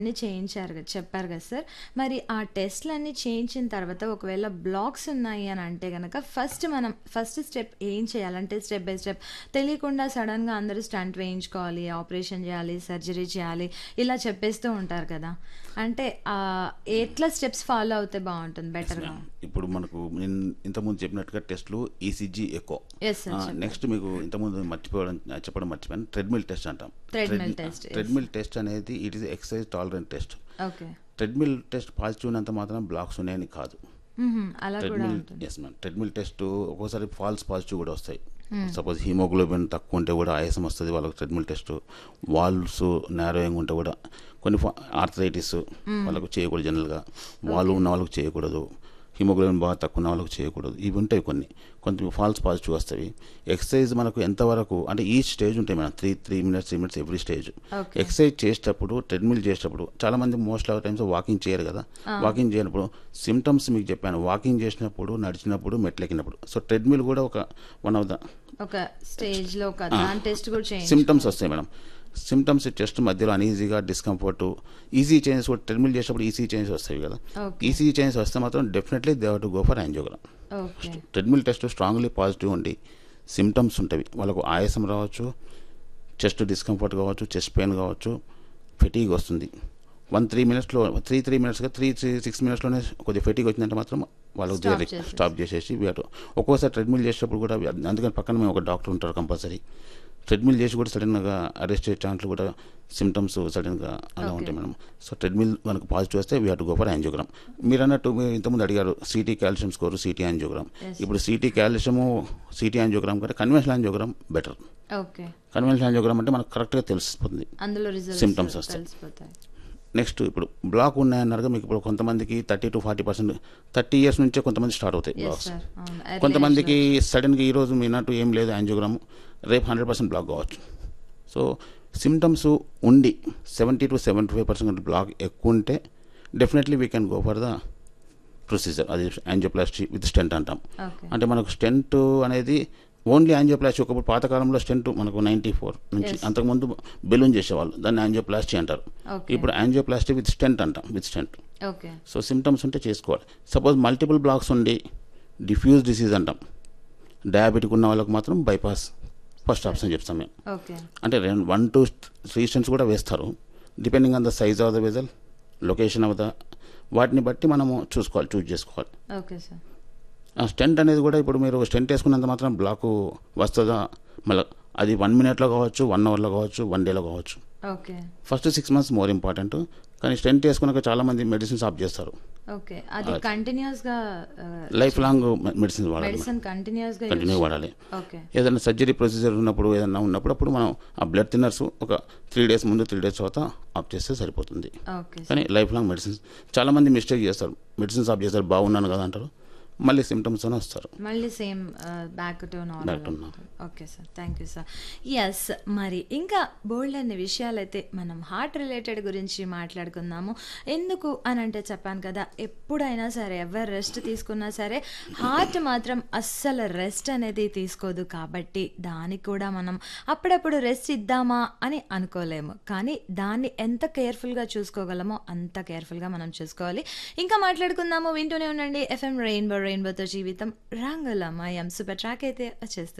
అన్నీ చేయించారు కదా చెప్పారు కదా సార్. మరి ఆ టెస్ట్‌లన్నీ చేయించిన తర్వాత ఒకవేళ బ్లాక్స్ ఉన్నాయి అని అంటే గనక ఫస్ట్ మనం ఫస్ట్ స్టెప్ ఏం చేయాలంటే స్టెప్ బై స్టెప్ తెలియకుండా సడెన్‌గా అందరూ స్టంట్ వేయించుకోవాలి, ఆపరేషన్ చేయాలి, సర్జరీ చేయాలి ఇలా చెప్పేస్తూ ఉంటారు కదా! అంటే ఆహ్, ఎట్లా స్టెప్స్ ఫాలో అవుతే బావుంటుంది యెస్ బెటర్‌గా? మ్యామ్. ఇప్పుడు మనకు నేను ఇంతకుముందు చెప్పినట్టుగా టెస్ట్‌లు ఈసీజీ ఎకో. Yes sir. ఆహ్, చెప్పండి. నెక్స్ట్ మీకు ఇంతకుముందు మర్చిపోవడం చెప్పడం మర్చిపోయాను. ట్రెడ్‌మిల్ టెస్ట్ అంటాం. Treadmill tread test. Yes. Treadmill test అనేది it is exercise tolerant test. Okay. Treadmill test positive ఉన్నంత మాత్రం బ్లాక్స్ ఉన్నాయని కాదు. హుహు. అలా కూడా ట్రెడ్‌మిల్ ఉంటుంది. Yes ma'am. ట్రెడ్‌మిల్ టెస్ట్ ఒక్కోసారి ఫాల్స్ పాజిటివ్ కూడా వస్తాయి. హ్మ్. సపోజ్ హిమోగ్లోబిన్ తక్కువ ఉంటే కూడా ఆయాసం వస్తది వాళ్ళకి ట్రెడ్‌మిల్ టెస్ట్. వాల్వ్స్ నారోయింగ్ ఉంటే కూడా కొన్ని ఫా ఆర్థరైటిస్ హ్మ్. వాళ్ళకు చేయకూడదు జనరల్‌గా. Valve okay. ఉన్న వాళ్ళకి చేయకూడదు. హిమోగ్లోబిన్ బాగా తక్కువ ఉన్న వాళ్ళకి చేయకూడదు. ఇవి ఉంటాయి కొన్ని. కొంత ఫాల్స్ పాజిటివ్ వస్తవి. ఎక్సర్సైజ్ మనకు ఎంతవరకు అంటే ఈచ్ స్టేజ్ ఉంటాయి madam. 3, 3 minutes, 3 minutes every stage. Okay. Exercise చేసేటప్పుడు ట్రెడ్‌మిల్ చేసేటప్పుడు చాలామంది మోస్ట్ ఆఫ్ టైమ్స్ వాకింగ్ చేయరు కదా! ఆ! వాకింగ్ చేయనప్పుడు సిమ్టమ్స్ మీకు చెప్పాను. వాకింగ్ చేసినప్పుడు, నడిచినప్పుడు, మెట్లెక్కినప్పుడు. సో ట్రెడ్‌మిల్ కూడా ఒక వన్ ఆఫ్ ద ఒక స్టేజ్‌లో ఒక ఆ! దాని టెస్ట్ కూడా సిమ్టమ్స్ చేయించుకోవాలి. వస్తాయి మేడం. సిమ్టమ్స్ చెస్ట్ మధ్యలో అన్‌ఈజీగా, డిస్కంఫర్ట్, ఈసీ చేంజెస్ కూడా ట్రెడ్‌మిల్ చేసేటప్పుడు ఈసీ చేంజెస్ వస్తాయి కదా! ఓకే. ఈసీ చేంజెస్ వస్తే మాత్రం definitely they have to go for angiogram. Okay. Treadmill test strongly positive ఉండి సిమ్టమ్స్ ఉంటవి. వాళ్ళకు ఆయాసం రావచ్చు, చెస్ట్ డిస్కంఫర్ట్ కావచ్చు, చెస్ట్ పెయిన్ కావచ్చు, ఫెటీగ్ వస్తుంది. 1, 3 మినిట్స్‌లో 3, 3 మినిట్స్‌గా 3, 3, 6 మినిట్స్‌లోనే కొద్దిగా ఫెటీగ్ వచ్చిందంటే మాత్రం వాళ్ళకు దే స్టాప్ రిక్ చేసేసి. స్టాప్ చేసేసి వి హావ్ టు ఒక్కోసారి ట్రెడ్‌మిల్ చేసేటప్పుడు కూడా అందుకని పక్కన మేము ఒక డాక్టర్ ఉంటారు కంపల్సరీ. ట్రెడ్‌మిల్ చేసి కూడా సడెన్‌గా అరెస్ట్ చేసే ఛాన్స్‌లు కూడా సిమ్టమ్స్ సడెన్‌గా అలా ఓకే. ఉంటాయి మేడం. సో ట్రెడ్‌మిల్ మనకు పాజిటివ్ వస్తే we have to go for angiogram. మీరన్నట్టు మీరు ఇంతకుముందు అడిగారు CT calcium score, CT angiogram. Yes. ఇప్పుడు సీటీ కాల్షియము, సీటీ యాంజియోగ్రామ్ కంటే conventional angiogram better. Okay. Conventional angiogram అంటే మనకు కరెక్ట్‌గా తెలిసిపోతుంది. అందులో రిజల్ట్స్ సిమ్టమ్స్ వస్తాయి. తెలిసిపోతాయి. నెక్స్ట్ ఇప్పుడు బ్లాక్ ఉన్నాయన్నారుగా మీకు ఇప్పుడు కొంతమందికి 30-40% 30 ఇయర్స్ నుంచే కొంతమంది స్టార్ట్ అవుతాయి యెస్ బ్లాక్స్. సార్. అవును. ఎర్లీ ఏజ్‌లో కొంతమందికి వచ్చి సడెన్‌గా ఈరోజు మీరన్నట్టు ఏం లేదు యాంజియోగ్రామ్ రేపు 100% బ్లాక్ కావచ్చు. సో సిమ్టమ్స్ ఉండి 70-75% బ్లాక్ ఎక్కువ ఉంటే definitely we can go for the procedure. అది యాంజియోప్లాస్టీ విత్ స్టెంట్ అంటాం. ఓకే. అంటే మనకు స్టెంట్ అనేది ఓన్లీ యాంజియోప్లాస్టీ ఒకప్పుడు పాతకాలంలో స్టెంట్ మనకు 94 నుంచి యెస్. అంతకుముందు బెలూన్ చేసేవాళ్ళు. దాన్ని యాంజియోప్లాస్టీ అంటారు. ఓకే. ఇప్పుడు యాంజియోప్లాస్టీ విత్ స్టెంట్ అంటాం. With stent. Okay. So symptoms ఉంటే చేసుకోవాలి. సపోజ్ మల్టిపుల్ బ్లాక్స్ ఉండి డిఫ్యూజ్ డిసీజ్ అంటాం. డయాబెటిక్ ఉన్న వాళ్ళకి మాత్రం బైపాస్ ఫస్ట్ ఆప్షన్ చెప్తాం మేము. ఓకే. అంటే రెండు 1-3 స్టెంట్స్ కూడా వేస్తారు. Depending on the size of the vessel, location of the వాటిని బట్టి మనము చూసుకోవాలి. చూజ్ చేసుకోవాలి. Okay sir. ఆ స్టెంట్ అనేది కూడా ఇప్పుడు మీరు స్టెంట్ వేసుకున్నంత మాత్రం బ్లాకు వస్తదా? మళ్ళా అది 1 మినిట్‌లో కావచ్చు, 1 అవర్‌లో కావచ్చు, 1 డేలో కావచ్చు. Okay. First 6 months more important. కానీ స్టెంట్ వేసుకున్నాక చాలామంది మెడిసిన్స్ ఆప్ చేస్తారు. ఓకే. అది ఆ! కంటిన్యూయస్‌గా ఆహ్, లైఫ్ చే లాంగ్ మె మెడిసిన్స్ వాడాలి. మెడిసిన్ కంటిన్యూయస్‌గా యూజ్ కంటిన్యూ చేయాలి. వాడాలి. ఓకే. ఏదైనా సర్జరీ ప్రొసీజర్ ఉన్నప్పుడు ఏదైనా ఉన్నప్పుడు అప్పుడు మనం ఆ బ్లడ్ థిన్నర్స్ ఒక 3 డేస్ ముందు, 3 డేస్ తర్వాత ఆప్ చేస్తే సరిపోతుంది. ఓకే కానీ సార్. లైఫ్ లాంగ్ మెడిసిన్స్ చాలామంది మిస్టేక్ చేస్తారు. మెడిసిన్స్ ఆప్ చేస్తారు బాగున్నాను కదా అంటారు. మళ్ళీ సిమ్టమ్స్తోనే వస్తారు. మళ్ళీ same ah, back to normal back to అయిపోతుంది. Okay sir. Thank you sir. Yes. మరి ఇంకా బోలెడన్ని విషయాలైతే మనం హార్ట్ రిలేటెడ్ గురించి మాట్లాడుకుందాము. ఎందుకు అనంటే చెప్పాను కదా! ఎప్పుడైనా సరే ఎవరు రెస్ట్ తీసుకున్నా సరే హార్ట్ మాత్రం అస్సలు రెస్ట్ అనేది తీసుకోదు కాబట్టి దానికి కూడా మనం అప్పుడప్పుడు రెస్ట్ ఇద్దామా అని అనుకోలేము. కానీ దాన్ని ఎంత కేర్‌ఫుల్‌గా చూసుకోగలమో అంత కేర్‌ఫుల్‌గా మనం చూసుకోవాలి. ఇంకా మాట్లాడుకుందాము. వింటూనే ఉండండి. ఎఫ్ఎం రెయిన్బో రెయిన్బోతో జీవితం రంగులమయం సూపర్ ట్రాక్ అయితే వచ్చేస్తుంది.